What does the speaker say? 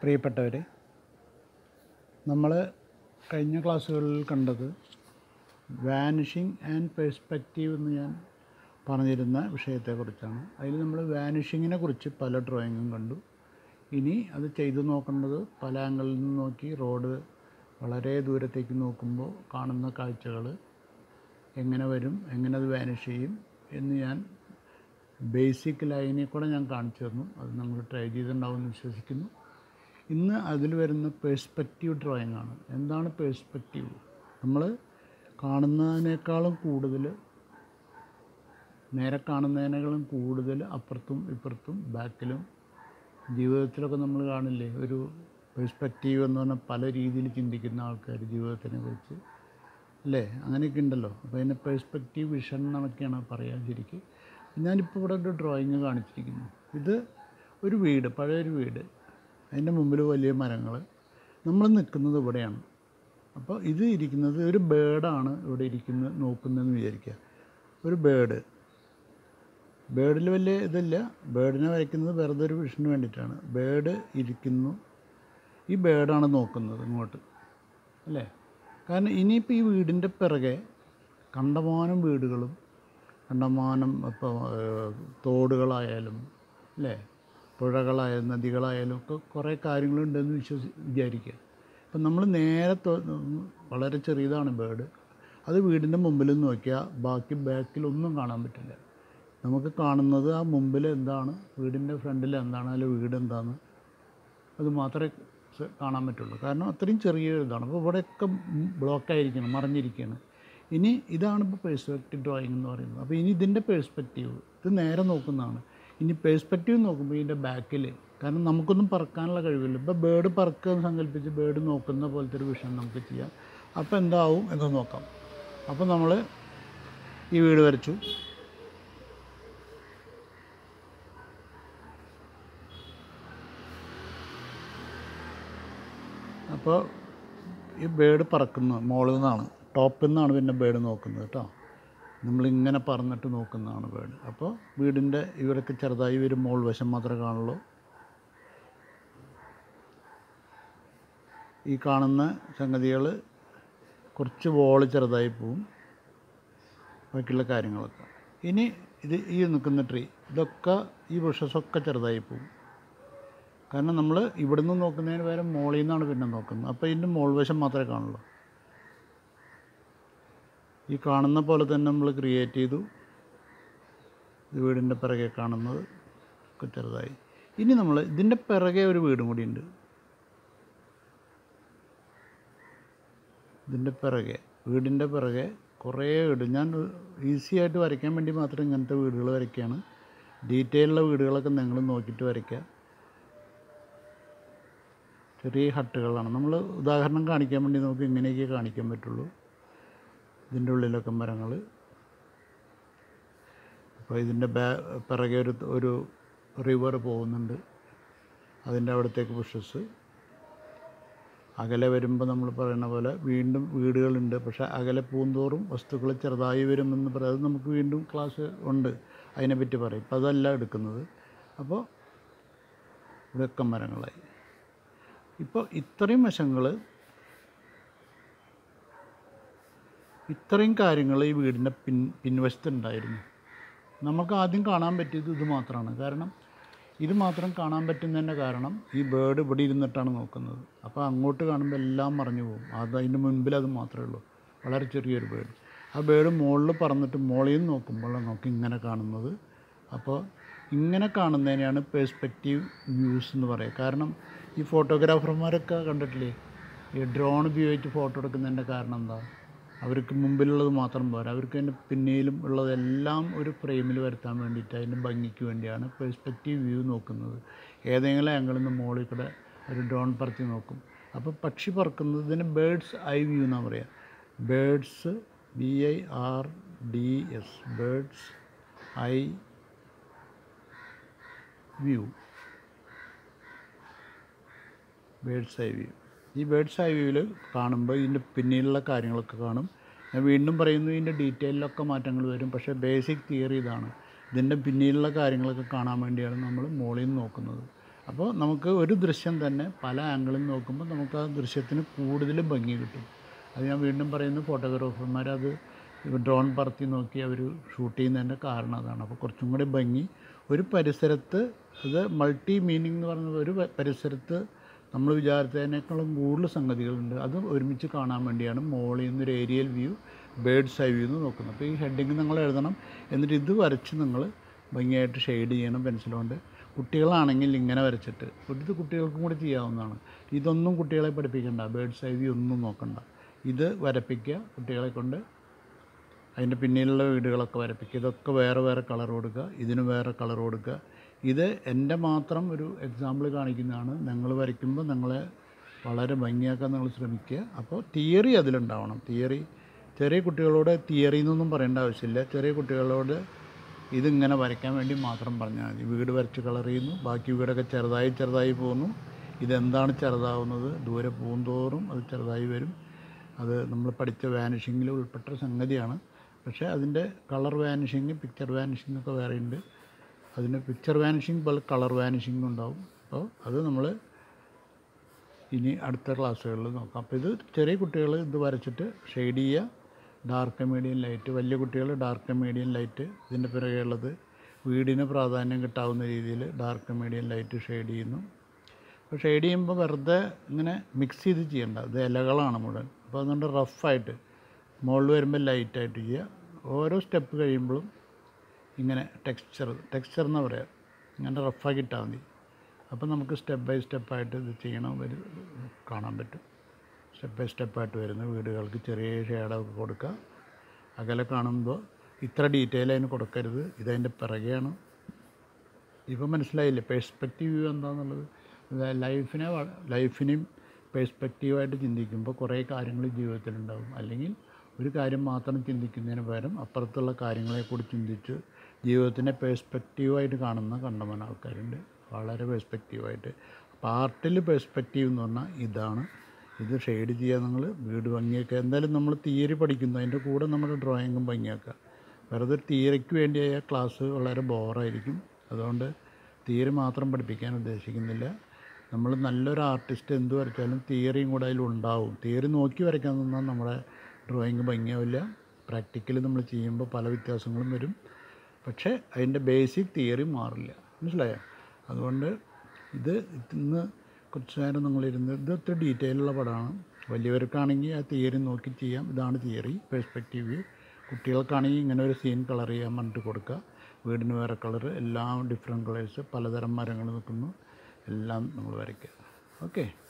പ്രിയപ്പെട്ടവരെ നമ്മൾ കഴിഞ്ഞ ക്ലാസ്സുകളിൽ കണ്ടത് വാനിഷിങ് ആൻഡ് പെർസ്പെക്റ്റീവ് എന്ന് ഞാൻ പറഞ്ഞിരുന്ന വിഷയത്തെക്കുറിച്ചാണ് അതിൽ നമ്മൾ വാനിഷിങ്ങിനെ കുറിച്ച് പല ഡ്രോയിങ്ങും കണ്ടു ഇനി അത് ചെയ്തു നോക്കേണ്ടത് പല ആംഗിളിൽ നിന്ന് നോക്കി റോഡ് വളരെ ദൂരത്തേക്ക് നോക്കുമ്പോൾ കാണുന്ന കാഴ്ചകൾ എങ്ങനെ വരും എങ്ങനെ അത് വാനിഷ് ചെയ്യും എന്ന് ഞാൻ ബേസിക് ലൈനിൽ കൂടെ ഞാൻ കാണിച്ചു തന്നു അത് നമ്മൾ ട്രൈ ചെയ്തിട്ടുണ്ടാവുമെന്ന് വിശ്വസിക്കുന്നു ഇന്ന് അതിൽ വരുന്ന പേഴ്സ്പെക്റ്റീവ് ഡ്രോയിങ് ആണ് എന്താണ് പേഴ്സ്പെക്റ്റീവ് നമ്മൾ കാണുന്നതിനേക്കാളും കൂടുതൽ നേരെ കാണുന്നതിനേക്കാളും കൂടുതൽ അപ്പുറത്തും ഇപ്പുറത്തും ബാക്കിലും ജീവിതത്തിലൊക്കെ നമ്മൾ കാണില്ലേ ഒരു പേഴ്സ്പെക്റ്റീവ് എന്ന് പറഞ്ഞാൽ പല രീതിയിൽ ചിന്തിക്കുന്ന ആൾക്കാർ ജീവിതത്തിനെ കുറിച്ച് അല്ലേ അങ്ങനെയൊക്കെ ഉണ്ടല്ലോ അപ്പോൾ അതിനെ പേഴ്സ്പെക്റ്റീവ് വിഷൻ എന്നൊക്കെയാണ് പറയാൻ ശരിക്ക് ഞാനിപ്പോൾ ഇവിടെ ഒരു ഡ്രോയിങ് കാണിച്ചിരിക്കുന്നു ഇത് ഒരു വീട് പഴയൊരു വീട് അതിൻ്റെ മുമ്പിൽ വലിയ മരങ്ങൾ നമ്മൾ നിൽക്കുന്നത് ഇവിടെയാണ് അപ്പോൾ ഇത് ഇരിക്കുന്നത് ഒരു ബേഡാണ് ഇവിടെ ഇരിക്കുന്നത് നോക്കുന്നതെന്ന് വിചാരിക്കുക ഒരു ബേഡ് ബേഡിൽ വലിയ ഇതില്ല ബേഡിനെ വരയ്ക്കുന്നത് വെറുതെ ഒരു വിഷന് വേണ്ടിയിട്ടാണ് ബേഡ് ഇരിക്കുന്നു ഈ ബേഡാണ് നോക്കുന്നത് ഇങ്ങോട്ട് അല്ലേ കാരണം ഇനിയിപ്പോൾ ഈ വീടിൻ്റെ പിറകെ കണ്ടമാനം വീടുകളും കണ്ടമാനം ഇപ്പോൾ തോടുകളായാലും അല്ലേ പുഴകളായാലും നദികളായാലും ഒക്കെ കുറേ കാര്യങ്ങളുണ്ടെന്ന് വിശ്വസി വിചാരിക്കുക അപ്പം നമ്മൾ നേരെ തൊ- വളരെ ചെറിയതാണ് ബേഡ് അത് വീടിൻ്റെ മുമ്പിൽ നോക്കിയാൽ ബാക്കി ബാക്കിലൊന്നും കാണാൻ പറ്റില്ല നമുക്ക് കാണുന്നത് ആ മുമ്പിൽ എന്താണ് വീടിൻ്റെ ഫ്രണ്ടിൽ എന്താണ് അല്ലെ വീട് എന്താണ് അത് മാത്രമേ സ- കാണാൻ പറ്റുള്ളൂ കാരണം അത്രയും ചെറിയ ഇതാണ് അപ്പോൾ ഇവിടെയൊക്കെ ബ്ലോക്കായിരിക്കണം മറിഞ്ഞിരിക്കുകയാണ് ഇനി ഇതാണ് ഇപ്പോൾ പേഴ്സ്പെക്റ്റീവ് ഡ്രോയിങ് എന്ന് പറയുന്നത് അപ്പോൾ ഇനി ഇതിൻ്റെ പേഴ്സ്പെക്റ്റീവ് ഇത് നേരെ നോക്കുന്നതാണ് ഇനി പേഴ്സ്പെക്റ്റീവ് നോക്കുമ്പോൾ ഇതിൻ്റെ ബാക്കിൽ കാരണം നമുക്കൊന്നും പറക്കാനുള്ള കഴിവില്ല ഇപ്പോൾ ബേഡ് പറക്കുക എന്ന് സങ്കല്പിച്ച് ബേഡ് നോക്കുന്ന പോലത്തെ ഒരു വിഷയം നമുക്ക് ചെയ്യാം അപ്പോൾ എന്താവും എന്ന് നോക്കാം അപ്പോൾ നമ്മൾ ഈ വീട് വരച്ചു അപ്പോൾ ഈ ബേഡ് പറക്കുന്നു മുകളിൽ നിന്നാണ് ടോപ്പിൽ നിന്നാണ് പിന്നെ ബേഡ് നോക്കുന്നത് കേട്ടോ നമ്മളിങ്ങനെ പറന്നിട്ട് നോക്കുന്നതാണ് ബേഡ് അപ്പോൾ വീടിൻ്റെ ഇവരൊക്കെ ചെറുതായി വരും മോൾ വശം മാത്രമേ കാണുള്ളൂ ഈ കാണുന്ന സംഗതികൾ കുറച്ച് വോള് ചെറുതായി പോവും ബാക്കിയുള്ള കാര്യങ്ങളൊക്കെ ഇനി ഇത് ഈ നിൽക്കുന്ന ട്രീ ഇതൊക്കെ ഈ ബുഷസൊക്കെ ചെറുതായി പോവും കാരണം നമ്മൾ ഇവിടുന്ന് നോക്കുന്നതിന് പകരം മോളിൽ നിന്നാണ് പിന്നെ നോക്കുന്നത് അപ്പോൾ ഇതിൻ്റെ മോൾ വശം മാത്രമേ കാണുള്ളൂ ഈ കാണുന്ന പോലെ തന്നെ നമ്മൾ ക്രിയേറ്റ് ചെയ്തു ഇത് വീടിൻ്റെ പിറകെ കാണുന്നത് ഒക്കെ ചെറുതായി ഇനി നമ്മൾ ഇതിൻ്റെ പിറകെ ഒരു വീടും കൂടി ഉണ്ട് ഇതിൻ്റെ പിറകെ വീടിൻ്റെ പിറകെ കുറേ വീട് ഞാൻ ഈസി ആയിട്ട് വരയ്ക്കാൻ വേണ്ടി മാത്രം ഇങ്ങനത്തെ വീടുകൾ വരയ്ക്കുകയാണ് ഡീറ്റെയിലുള്ള വീടുകളൊക്കെ നിങ്ങൾ നോക്കിയിട്ട് വരയ്ക്കുക ചെറിയ ഹട്ടുകളാണ് നമ്മൾ ഉദാഹരണം കാണിക്കാൻ വേണ്ടി നമുക്ക് ഇങ്ങനെയൊക്കെ കാണിക്കാൻ പറ്റുള്ളൂ ഇതിൻ്റെ ഉള്ളിലൊക്കെ മരങ്ങൾ അപ്പോൾ ഇതിൻ്റെ ബാ പിറകെ ഒരു ഒരു റിവർ പോകുന്നുണ്ട് അതിൻ്റെ അവിടത്തേക്ക് ബുഷസ് അകലെ വരുമ്പോൾ നമ്മൾ പറയുന്ന പോലെ വീണ്ടും വീടുകളുണ്ട് പക്ഷേ അകലെ പൂന്തോറും വസ്തുക്കൾ ചെറുതായി വരുമെന്ന് പറയാം അത് നമുക്ക് വീണ്ടും ക്ലാസ് ഉണ്ട് അതിനെപ്പറ്റി പറയും ഇപ്പം അതല്ല എടുക്കുന്നത് അപ്പോൾ ഇവിടെയൊക്കെ മരങ്ങളായി ഇപ്പോൾ ഇത്രയും വശങ്ങൾ ഇത്രയും കാര്യങ്ങൾ ഈ വീടിൻ്റെ പിൻ പിൻവശത്തുണ്ടായിരുന്നു നമുക്ക് ആദ്യം കാണാൻ പറ്റിയത് ഇത് മാത്രമാണ് കാരണം ഇത് മാത്രം കാണാൻ പറ്റുന്നതിൻ്റെ കാരണം ഈ ബേർഡ് ഇവിടെ ഇരുന്നിട്ടാണ് നോക്കുന്നത് അപ്പോൾ അങ്ങോട്ട് കാണുമ്പോൾ എല്ലാം മറിഞ്ഞു പോകും അത് അതിൻ്റെ മുൻപിൽ അത് മാത്രമേ ഉള്ളൂ വളരെ ചെറിയൊരു ബേർഡ് ആ ബേർഡ് മുകളിൽ പറന്നിട്ട് മുകളിൽ നിന്ന് നോക്കുമ്പോൾ നോക്കി ഇങ്ങനെ കാണുന്നത് അപ്പോൾ ഇങ്ങനെ കാണുന്നതിനെയാണ് പേഴ്സ്പെക്റ്റീവ് വ്യൂസ് എന്ന് പറയുക കാരണം ഈ ഫോട്ടോഗ്രാഫർമാരൊക്കെ കണ്ടിട്ടില്ലേ ഈ ഡ്രോൺ ഉപയോഗിച്ച് ഫോട്ടോ എടുക്കുന്നതിൻ്റെ കാരണം എന്താ അവർക്ക് മുമ്പിലുള്ളത് മാത്രം പോരാ അവർക്ക് അതിൻ്റെ പിന്നിലും ഉള്ളതെല്ലാം ഒരു ഫ്രെയിമിൽ വരുത്താൻ വേണ്ടിയിട്ട് അതിൻ്റെ ഭംഗിക്ക് വേണ്ടിയാണ് പെർസ്പെക്റ്റീവ് വ്യൂ നോക്കുന്നത് ഏതെങ്കിലും ആംഗിളിൽ നിന്ന് മുകളിൽ കൂടെ ഒരു ഡ്രോൺ പറത്തി നോക്കും അപ്പോൾ പക്ഷി പറക്കുന്നത് ഇതിന് ബേഡ്സ് ഐ വ്യൂ എന്നാണ് പറയുക birds B I R D S birds eye view birds eye view ഈ ബേഡ്സ് ഐ വ്യൂവിൽ കാണുമ്പോൾ ഇതിൻ്റെ പിന്നിലുള്ള കാര്യങ്ങളൊക്കെ കാണും ഞാൻ വീണ്ടും പറയുന്നു ഇതിൻ്റെ ഡീറ്റെയിലൊക്കെ മാറ്റങ്ങൾ വരും പക്ഷേ ബേസിക് തിയറി ഇതാണ് ഇതിൻ്റെ പിന്നിലുള്ള കാര്യങ്ങളൊക്കെ കാണാൻ വേണ്ടിയാണ് നമ്മൾ മുകളിൽ നിന്ന് നോക്കുന്നത് അപ്പോൾ നമുക്ക് ഒരു ദൃശ്യം തന്നെ പല ആംഗിളിൽ നോക്കുമ്പോൾ നമുക്ക് ആ ദൃശ്യത്തിന് കൂടുതൽ ഭംഗി കിട്ടും അത് ഞാൻ വീണ്ടും പറയുന്നു ഫോട്ടോഗ്രാഫർമാർ അത് ഡ്രോൺ പറത്തി നോക്കി അവർ ഷൂട്ട് ചെയ്യുന്നതിൻ്റെ കാരണം അതാണ് അപ്പോൾ കുറച്ചും കൂടി ഭംഗി ഒരു പരിസരത്ത് അത് മൾട്ടി മീനിങ് എന്ന് പറയുന്നത് ഒരു പ- പരിസരത്ത് നമ്മൾ വിചാരിച്ചതിനേക്കാളും കൂടുതൽ സംഗതികളുണ്ട് അത് ഒരുമിച്ച് കാണാൻ വേണ്ടിയാണ് മോളിൽ നിന്നൊരു aerial view birds eye view എന്ന് നോക്കുന്നത് അപ്പോൾ ഈ ഹെഡിങ് നിങ്ങൾ എഴുതണം എന്നിട്ട് ഇത് വരച്ച് നിങ്ങൾ ഭംഗിയായിട്ട് ഷെയ്ഡ് ചെയ്യണം പെൻസിലുകൊണ്ട് കുട്ടികളാണെങ്കിൽ ഇങ്ങനെ വരച്ചിട്ട് ഇത് കുട്ടികൾക്കും കൂടി ചെയ്യാവുന്നതാണ് ഇതൊന്നും കുട്ടികളെ പഠിപ്പിക്കണ്ട ബേഡ്സ് ഐ വ്യൂ ഒന്നും നോക്കണ്ട ഇത് വരപ്പിക്കുക കുട്ടികളെ കൊണ്ട് അതിൻ്റെ പിന്നിലുള്ള വീടുകളൊക്കെ വരപ്പിക്കുക ഇതൊക്കെ വേറെ വേറെ കളർ കൊടുക്കുക ഇതിന് വേറെ കളർ കൊടുക്കുക ഇത് എൻ്റെ മാത്രം ഒരു എക്സാമ്പിൾ കാണിക്കുന്നതാണ് നിങ്ങൾ വരയ്ക്കുമ്പോൾ നിങ്ങളെ വളരെ ഭംഗിയാക്കാൻ നിങ്ങൾ ശ്രമിക്കുക അപ്പോൾ തിയറി അതിലുണ്ടാവണം തിയറി ചെറിയ കുട്ടികളോട് തിയറി എന്നൊന്നും പറയേണ്ട ആവശ്യമില്ല ചെറിയ കുട്ടികളോട് ഇതിങ്ങനെ വരയ്ക്കാൻ വേണ്ടി മാത്രം പറഞ്ഞാൽ മതി വീട് വരച്ച് കളർ ചെയ്യുന്നു ബാക്കി വീടൊക്കെ ചെറുതായി ചെറുതായി പോകുന്നു ഇതെന്താണ് ചെറുതാവുന്നത് ദൂരെ പോകുന്തോറും അത് ചെറുതായി വരും അത് നമ്മൾ പഠിച്ച വാനിഷിങ്ങിൽ ഉൾപ്പെട്ട സംഗതിയാണ് പക്ഷേ അതിൻ്റെ കളർ വാനിഷിങ് പിക്ചർ വാനിഷിംഗ് ഒക്കെ വേറെ ഉണ്ട് അതിന് പിക്ചർ വാനിഷിങ് പോലെ കളർ വാനിഷിംഗ് ഉണ്ടാവും അപ്പോൾ അത് നമ്മൾ ഇനി അടുത്ത ക്ലാസ്സുകളിൽ നോക്കാം അപ്പോൾ ഇത് ചെറിയ കുട്ടികൾ ഇത് വരച്ചിട്ട് ഷെയ്ഡ് ചെയ്യുക ഡാർക്ക് മീഡിയം ലൈറ്റ് വലിയ കുട്ടികൾ ഡാർക്ക് മീഡിയം ലൈറ്റ് ഇതിൻ്റെ പിറകെ ഉള്ളത് വീടിന് പ്രാധാന്യം കിട്ടാവുന്ന രീതിയിൽ ഡാർക്ക് മീഡിയം ലൈറ്റ് ഷെയ്ഡ് ചെയ്യുന്നു അപ്പോൾ ഷെയ്ഡ് ചെയ്യുമ്പോൾ വെറുതെ ഇങ്ങനെ മിക്സ് ചെയ്ത് ചെയ്യണ്ട ഇത് ഇലകളാണ് മുഴുവൻ അപ്പോൾ അതുകൊണ്ട് റഫായിട്ട് മുകളിൽ വരുമ്പോൾ ലൈറ്റായിട്ട് ചെയ്യുക ഓരോ സ്റ്റെപ്പ് കഴിയുമ്പോഴും ഇങ്ങനെ ടെക്സ്ചർ ടെക്സ്ചർ എന്ന് പറയാം ഇങ്ങനെ റഫാക്കി ഇട്ടാൽ മതി അപ്പോൾ നമുക്ക് സ്റ്റെപ്പ് ബൈ സ്റ്റെപ്പായിട്ട് ഇത് ചെയ്യണം വരും കാണാൻ പറ്റും സ്റ്റെപ്പ് ബൈ സ്റ്റെപ്പായിട്ട് വരുന്ന വീടുകൾക്ക് ചെറിയ ഷേഡൊക്കെ കൊടുക്കുക അകലെ കാണുമ്പോൾ ഇത്ര ഡീറ്റെയിൽ അതിന് കൊടുക്കരുത് ഇതതിൻ്റെ പിറകെയാണ് ഇപ്പം മനസ്സിലായില്ലേ പേഴ്സ്പെക്റ്റീവ് വ്യൂ എന്താണെന്നുള്ളത് ഇത് ലൈഫിനെ വ- ലൈഫിനെയും പേഴ്സ്പെക്റ്റീവായിട്ട് ചിന്തിക്കുമ്പോൾ കുറേ കാര്യങ്ങൾ ജീവിതത്തിലുണ്ടാവും അല്ലെങ്കിൽ ഒരു കാര്യം മാത്രം ചിന്തിക്കുന്നതിന് പകരം അപ്പുറത്തുള്ള കാര്യങ്ങളെ കൂടി ചിന്തിച്ച് ജീവിതത്തിനെ പേഴ്സ്പെക്റ്റീവായിട്ട് കാണുന്ന കണ്ടമാന ആൾക്കാരുണ്ട് വളരെ പേഴ്സ്പെക്റ്റീവായിട്ട് അപ്പോൾ ആർട്ടിൽ പേഴ്സ്പെക്റ്റീവ് എന്ന് പറഞ്ഞാൽ ഇതാണ് ഇത് ഷെയ്ഡ് ചെയ്യുക നിങ്ങൾ വീട് ഭംഗിയൊക്കെ എന്തായാലും നമ്മൾ തിയറി പഠിക്കുന്നു അതിൻ്റെ കൂടെ നമ്മുടെ ഡ്രോയിങ്ങും ഭംഗിയാക്കുക വെറുതെ തിയറിക്ക് വേണ്ടിയായ ക്ലാസ് വളരെ ബോറായിരിക്കും അതുകൊണ്ട് തിയറി മാത്രം പഠിപ്പിക്കാൻ ഉദ്ദേശിക്കുന്നില്ല നമ്മൾ നല്ലൊരു ആർട്ടിസ്റ്റ് എന്ത് വരച്ചാലും തിയറിയും കൂടെ അതിലുണ്ടാവും തിയറി നോക്കി വരയ്ക്കാൻ നിന്നാൽ നമ്മുടെ ഡ്രോയിങ് ഭംഗിയാവില്ല പ്രാക്ടിക്കലി നമ്മൾ ചെയ്യുമ്പോൾ പല വ്യത്യാസങ്ങളും വരും പക്ഷേ അതിൻ്റെ ബേസിക് തിയറി മാറില്ല മനസ്സിലായോ അതുകൊണ്ട് ഇത് ഇന്ന് കുറച്ച് നേരം നിങ്ങളിരുന്ന് ഇത് ഒത്തിരി ഡീറ്റെയിൽ ഉള്ള പടമാണ് വലിയവർക്കാണെങ്കിൽ ആ തിയറി നോക്കി ചെയ്യാം ഇതാണ് തിയറി പെർസ്പെക്റ്റീവ് കുട്ടികൾക്കാണെങ്കിൽ ഇങ്ങനെ ഒരു സീൻ കളർ ചെയ്യാൻ പറഞ്ഞിട്ട് കൊടുക്കുക വീടിന് വേറെ കളർ എല്ലാം ഡിഫറെൻറ്റ് കളേഴ്സ് പലതരം മരങ്ങൾ നിൽക്കുന്നു എല്ലാം നമ്മൾ വരയ്ക്കുക ഓക്കെ